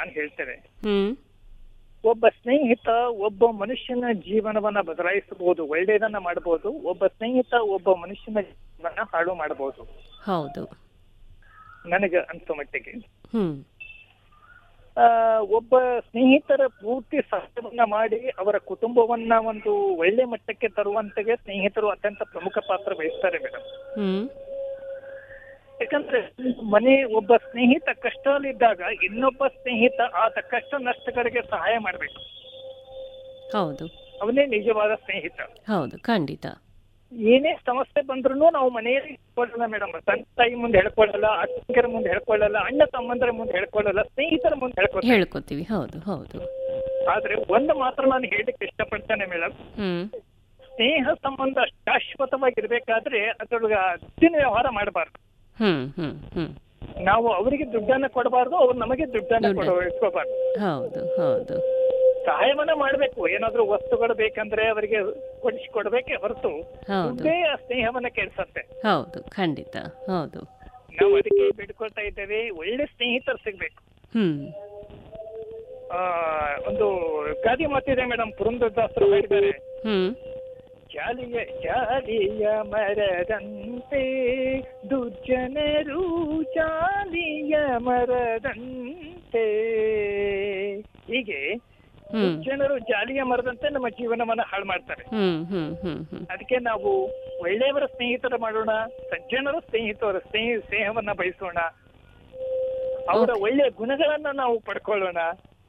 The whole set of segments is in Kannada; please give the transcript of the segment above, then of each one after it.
ನಾನು ಹೇಳ್ತೇನೆ ಹ್ಮ್ ಒಬ್ಬ ಸ್ನೇಹಿತ ಒಬ್ಬ ಮನುಷ್ಯನ ಜೀವನವನ್ನ ಬದಲಾಯಿಸಬಹುದು ಒಳ್ಳೆಯದನ್ನ ಮಾಡಬಹುದು ಒಬ್ಬ ಸ್ನೇಹಿತ ಒಬ್ಬ ಮನುಷ್ಯನ ಜೀವನ ಹಾಳು ಮಾಡಬಹುದು ಹೌದು ನನಗೆ ಅನ್ಸೋ ಮಟ್ಟಿಗೆ ಹ್ಮ್ ಆ, ಒಬ್ಬ ಸ್ನೇಹಿತರ ಪೂರ್ತಿ ಸಹಾಯವನ್ನ ಮಾಡಿ ಅವರ ಕುಟುಂಬವನ್ನ ಒಂದು ಒಳ್ಳೆ ಮಟ್ಟಕ್ಕೆ ತರುವಂತೆಗೆ ಸ್ನೇಹಿತರು ಅತ್ಯಂತ ಪ್ರಮುಖ ಪಾತ್ರ ವಹಿಸ್ತಾರೆ ಮೇಡಮ್ ಹ್ಮ್ ಯಾಕಂದ್ರೆ ಮನೆ ಒಬ್ಬ ಸ್ನೇಹಿತ ಕಷ್ಟದಲ್ಲಿದ್ದಾಗ ಇನ್ನೊಬ್ಬ ಸ್ನೇಹಿತ ಆತ ಕಷ್ಟ ನಷ್ಟಗಳಿಗೆ ಸಹಾಯ ಮಾಡ್ಬೇಕು ಹೌದು ಅವನೇ ನಿಜವಾದ ಸ್ನೇಹಿತ ಹೌದು ಖಂಡಿತ ಏನೇ ಸಮಸ್ಯೆ ಬಂದ್ರು ನಾವು ಮನೆಯಲ್ಲಿ ಹೇಳ್ಕೊಳ್ಳಲ್ಲ ಮೇಡಮ್ ತಂದೆ ತಾಯಿ ಮುಂದೆ ಹೇಳ್ಕೊಳ್ಳಲ್ಲ ಅಕ್ಕರ ಮುಂದೆ ಹೇಳ್ಕೊಳ್ಳಲ್ಲ ಅಣ್ಣ ತಮ್ಮಂದರ ಮುಂದೆ ಹೇಳ್ಕೊಳ್ಳಲ್ಲ ಸ್ನೇಹಿತರ ಮುಂದೆ ಹೇಳ್ಕೊಳ್ಳಲ್ಲ ಹೇಳ್ಕೊತೀವಿ ಹೌದು ಹೌದು ಆದ್ರೆ ಒಂದು ಮಾತ್ರ ನಾನು ಹೇಳಲಿಕ್ಕೆ ಇಷ್ಟಪಡ್ತೇನೆ ಮೇಡಮ್ ಹ್ಮ್ ಸ್ನೇಹ ಸಂಬಂಧ ಶಾಶ್ವತವಾಗಿರ್ಬೇಕಾದ್ರೆ ಅದ್ರೊಳಗ ದುಡ್ಡಿನ ವ್ಯವಹಾರ ಮಾಡಬಾರ್ದು ಹ್ಮ್ ಹ್ಮ್ ಹ್ಮ್ ನಾವು ಅವರಿಗೆ ದುಡ್ಡನ್ನ ಕೊಡಬಾರ್ದು ಅವ್ರು ನಮಗೆ ದುಡ್ಡನ್ನ ದುಡ್ಡು. ಕೊಡ ಇಸ್ಕೋಬಾರ್ದು ಹೌದು ಹೌದು ಸಹಾಯವನ್ನ ಮಾಡ್ಬೇಕು ಏನಾದ್ರೂ ವಸ್ತುಗಳು ಬೇಕಂದ್ರೆ ಅವರಿಗೆ ಕೊಡಿಸಿ ಕೊಡ್ಬೇಕೆ ಹೊರತು ಹೌದು ದುಡ್ಡೇ ಆ ಸ್ನೇಹವನ್ನ ಕೆಡ್ಸತ್ತೆ ಹೌದು ಖಂಡಿತ ಹೌದು ನಾವು ಅದಕ್ಕೆ ಬಿಡ್ಕೊಳ್ತಾ ಇದ್ದೇವೆ ಒಳ್ಳೆ ಸ್ನೇಹಿತರು ಸಿಗ್ಬೇಕು ಹ್ಮ್ ಆ ಒಂದು ಗಾದಿ ಮಾತಿದೆ ಮೇಡಮ್ ಪುರಂದರದಾಸರು ಹೇಳಿದ್ದಾರೆ ಹ್ಮ್ ಜಾಲಿಯ ಜಾಲಿಯ ಮರದಂತೆ ದುರ್ಜನರು ಜಾಲಿಯ ಮರದಂತೆ ಹೀಗೆ ಹ್ಮ್ ದುರ್ಜನರು ಜಾಲಿಯ ಮರದಂತೆ ನಮ್ಮ ಜೀವನವನ್ನ ಹಾಳು ಮಾಡ್ತಾರೆ ಹ್ಮ್ ಹ್ಮ್ ಹ್ಮ್ ಹ್ಮ್ ಅದಕ್ಕೆ ನಾವು ಒಳ್ಳೆಯವರ ಸ್ನೇಹಿತರ ಮಾಡೋಣ ಸಜ್ಜನರ ಸ್ನೇಹಿತರ ಸ್ನೇಹ ಸ್ನೇಹವನ್ನ ಬಯಸೋಣ ಅವರ ಒಳ್ಳೆಯ ಗುಣಗಳನ್ನ ನಾವು ಪಡ್ಕೊಳ್ಳೋಣ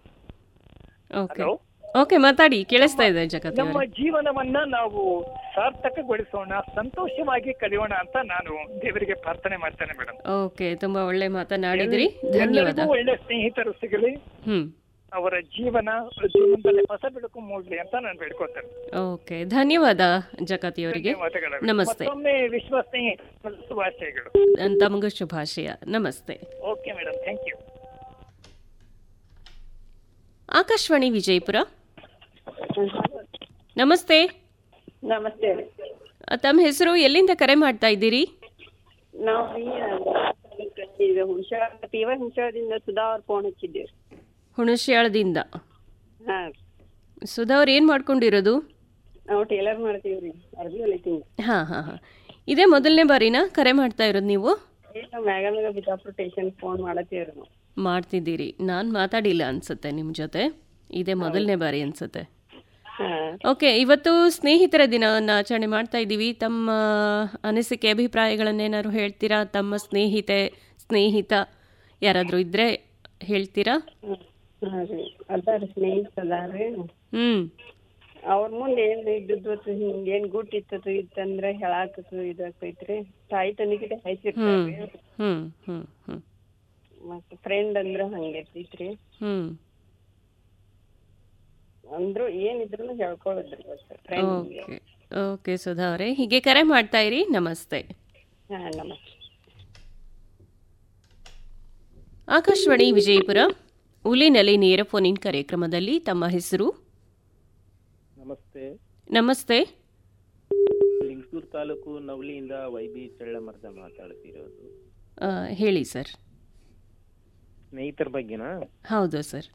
ಓಕೆ ಹಲೋ ಓಕೆ ಮಾತಾಡಿ ಕೇಳಿಸ್ತಾ ಇದೆ ಜಗತಿ ನಮ್ಮ ಜೀವನವನ್ನ ನಾವು ಸಾರ್ಥಕಗೊಳಿಸೋಣ ಸಂತೋಷವಾಗಿ ಕಲಿಯೋಣ ಅಂತ ನಾನು ದೇವರಿಗೆ ಪ್ರಾರ್ಥನೆ ಮಾಡ್ತೇನೆ ಮೇಡಮ್ ಓಕೆ ತುಂಬಾ ಒಳ್ಳೆ ಮಾತನಾಡಿದ್ರಿ ಧನ್ಯವಾದ ಎಲ್ಲರಿಗೂ ಒಳ್ಳೆ ಸ್ನೇಹಿತರು ಸಿಗಲಿ ಹ್ಮ್ ಅವರ ಜೀವನ ಅವ್ರ ಜೀವನದಲ್ಲಿ ಹೊಸ ಬೆಳಕು ಮೂಡ್ಲಿ ಅಂತ ನಾನು ಬೇಡ್ಕೊತೇನೆ ಓಕೆ ಧನ್ಯವಾದ ಜಗತಿ ಅವರಿಗೆ ಧನ್ಯವಾದಗಳು ನಮಸ್ತೆ ಮತ್ತೊಮ್ಮೆ ವಿಶ್ವ ಸ್ನೇಹಿತರ ಶುಭಾಶಯಗಳು ತಮಗೂ ಶುಭಾಶಯ ನಮಸ್ತೆ okay madam thank you Akashvani Vijayapura ನಮಸ್ತೆ ನಮಸ್ತೆ ಆ, ತಮ್ಮ ಹೆಸರು ಎಲ್ಲಿಂದ ಕರೆ ಮಾಡ್ತಾ ಇದ್ದೀರಿ ನಾವು ಈಗ ಹುಣಸೆ ತೀವ್ರ ಹುಣಸದಿಂದ ಸುಧಾ ಅವ್ರ ಫೋನ್ ಹಚ್ಚಿದ್ದೇವೆ ಹುಣಸ್ಯಾಳದಿಂದ ಹಾ ಸುಧಾ ಅವ್ರು ಏನು ಮಾಡ್ಕೊಂಡಿರೋದು ನಾವು ಟೇಲರ್ ಮಾಡ್ತೀವಿ ರೀ ಅರ್ಬಿ ಹೊಲಿತೀವಿ ಹಾಂ ಹಾಂ ಹಾಂ ಇದೇ ಮೊದಲನೇ ಬಾರಿನಾ ಕರೆ ಮಾಡ್ತಾ ಇರೋದು ನೀವು ನಾವು ಮ್ಯಾಗ ಬಿಜಾಪುರ ಸ್ಟೇಷನ್ ಫೋನ್ ಮಾಡತ್ತೀವಿ ರೀ ನಾವು ಮಾಡ್ತಿದ್ದೀರಿ ನಾನು ಮಾತಾಡಿಲ್ಲ ಅನ್ಸುತ್ತೆ ನಿಮ್ಮ ಜೊತೆ ಇದೇ ಮೊದಲನೇ ಬಾರಿ ಅನ್ಸುತ್ತೆ ಹಾ ಓಕೆ ಇವತ್ತು ಸ್ನೇಹಿತರ ದಿನವನ್ನು ಆಚರಣೆ ಮಾಡ್ತಾ ಇದ್ದೀವಿ ತಮ್ಮ ಅನಿಸಿಕೆ ಅಭಿಪ್ರಾಯಗಳನ್ನೇನಾದ್ರು ಹೇಳ್ತೀರಾ ತಮ್ಮ ಸ್ನೇಹಿತೆ ಸ್ನೇಹಿತ ಯಾರಾದರೂ ಇದ್ದರೆ ಹೇಳ್ತೀರಾ ಹ್ಮ್. ಹಾ ರೀ ಅದಾರ ಸ್ನೇಹಿತ ಅದಾರ ಹ್ಞೂ ಅವ್ರ ಮುಂದೆ ಏನ್ ಇದ್ದದ್ದು ಹಿಂಗ ಏನ್ ಗುಟ್ ಇತ್ತದು ಇತ್ತಂದ್ರೆ ಹೇಳಾಕತ್ತು ಇದಾಕೈತ್ರಿ ತಾಯಿ ತನಿಗೆ ಹ್ಞೂ ಹೈಸಿರ್ತಾವ್ರಿ ಹ್ಞೂ ಹ್ಞೂ ಹ್ಞೂ ಮತ್ತ ಫ್ರೆಂಡ್ ಅಂದ್ರ ಹಂಗಿರ್ತೈತ್ರಿ ಹ್ಞೂ ಅಂದ್ರು ಏನಿದ್ರು ಹೇಳ್ಕೊಳ್ಳೋದ್ರಿ ಫ್ರೆಂಡ್ ಓಕೆ ಓಕೆ ಸುಧಾ ಅವರೇ ಹೀಗೆ ಕರೆ ಮಾಡ್ತಾ ಇರಿ ನಮಸ್ತೆ ಹಾ ನಮಸ್ತೆ ಆಕಾಶವಾಣಿ ವಿಜಯಪುರ ಉಲಿನಲ್ಲಿ ನೇರ ಫೋನಿನ್ ಕಾರ್ಯಕ್ರಮದಲ್ಲಿ ತಮ್ಮ ಹೆಸರು ನಮಸ್ತೆ ನಮಸ್ತೆ ಲಿಂಗಸೂರು ತಾಲೂಕು ನವಲಿಯಿಂದ ವೈ ಬಿ ಚಳ್ಳಮರದ ಮಾತಾಡ್ತಿರೋದು ಆ, ಹೇಳಿ ಸರ್ ಸ್ನೇಹಿತರ ಬಗ್ಗೆನಾ ಹೌದು ಸರ್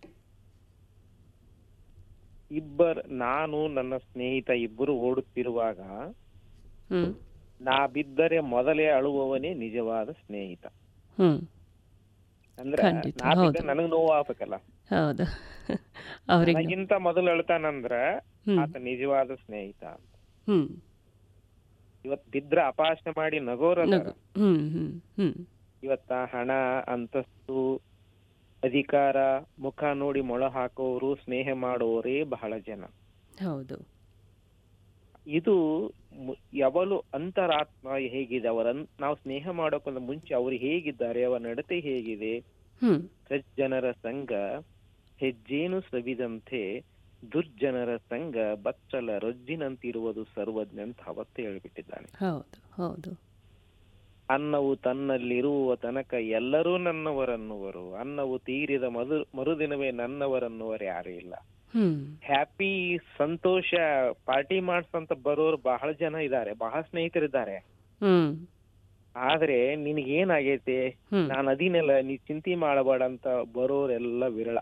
ಇಬ್ಬರ ನಾನು ನನ್ನ ಸ್ನೇಹಿತ ಇಬ್ಬರು ಓಡುತ್ತಿರುವಾಗ ಹ್ಞೂ ನಾ ಬಿದ್ದರೆ ಮೊದಲೇ ಅಳುವವನೇ ನಿಜವಾದ ಸ್ನೇಹಿತ ಹ್ಞೂ ಅಂದ್ರೆ ಖಂಡಿತ, ನಾ ಬಿದ್ದರೆ ಹೌದು. ನನಗ್ ನೋವು ಆಗ್ಬೇಕಲ್ಲ ಹೌದು ಅವ್ರಿಗೆ ನನಗಿಂತ ಮೊದಲು ಅಳ್ತಾನಂದ್ರ ಹ್ಮ್. ಆತ ನಿಜವಾದ ಸ್ನೇಹಿತ ಹ್ಞೂ ಇವತ್ ಬಿದ್ರ ಅಪಹಾಸ್ಯ ಮಾಡಿ ನಗೋರ ನಗು ಹ್ಞೂ ಹ್ಞೂ ಹ್ಞೂ ಇವತ್ತ ಹಣ ಅಂತಸ್ತು ಅಧಿಕಾರ ಮುಖ ನೋಡಿ ಮೊಳ ಹಾಕೋರು ಸ್ನೇಹ ಮಾಡೋರೇ ಬಹಳ ಜನ ಹೌದು ಇದು ಮು- ಯಾವಾಗಲೂ ಅಂತರಾತ್ಮ ಹೇಗಿದೆ ಅವರ ನಾವು ಸ್ನೇಹ ಮಾಡೋಕ್ಕಿಂತ ಮುಂಚೆ ಅವರು ಹೇಗಿದ್ದಾರೆ ಅವರ ನಡತೆ ಹೇಗಿದೆ ಹ್ಞೂ ಸಜ್ಜನರ ಸಂಘ ಹೆಜ್ಜೇನು ಸವಿದಂತೆ ದುರ್ಜನರ ಸಂಘ ಬಚ್ಚಲ ರೊಜ್ಜಿನಂತಿರುವುದು ಸರ್ವಜ್ಞ ಅಂತ ಅವತ್ತೇ ಹೇಳ್ಬಿಟ್ಟಿದ್ದಾನೆ ಹೌದು ಹೌದು ಅನ್ನವು ತನ್ನಲ್ಲಿರುವ ತನಕ ಎಲ್ಲರೂ ನನ್ನವರನ್ನುವರು ಅನ್ನವು ತೀರಿದ ಮರು ಮರುದಿನವೇ ನನ್ನವರನ್ನುವರು ಯಾರೂ ಇಲ್ಲ ಹ್ಞೂ ಹ್ಯಾಪಿ ಸಂತೋಷ ಪಾರ್ಟಿ ಮಾಡ್ಸಂತ ಬರೋರು ಬಹಳ ಜನ ಇದ್ದಾರೆ ಬಹಳ ಸ್ನೇಹಿತರಿದ್ದಾರೆ ಹ್ಞೂ ಆದ್ರೆ ನಿನಗೇನಾಗೈತೆ ಹ್ಮ್. ನಾನು ಅದಿನೆಲ್ಲ ನೀ ಚಿಂತೆ ಮಾಡಬೇಡ ಅಂತ ಬರೋರೆಲ್ಲ ವಿರಳ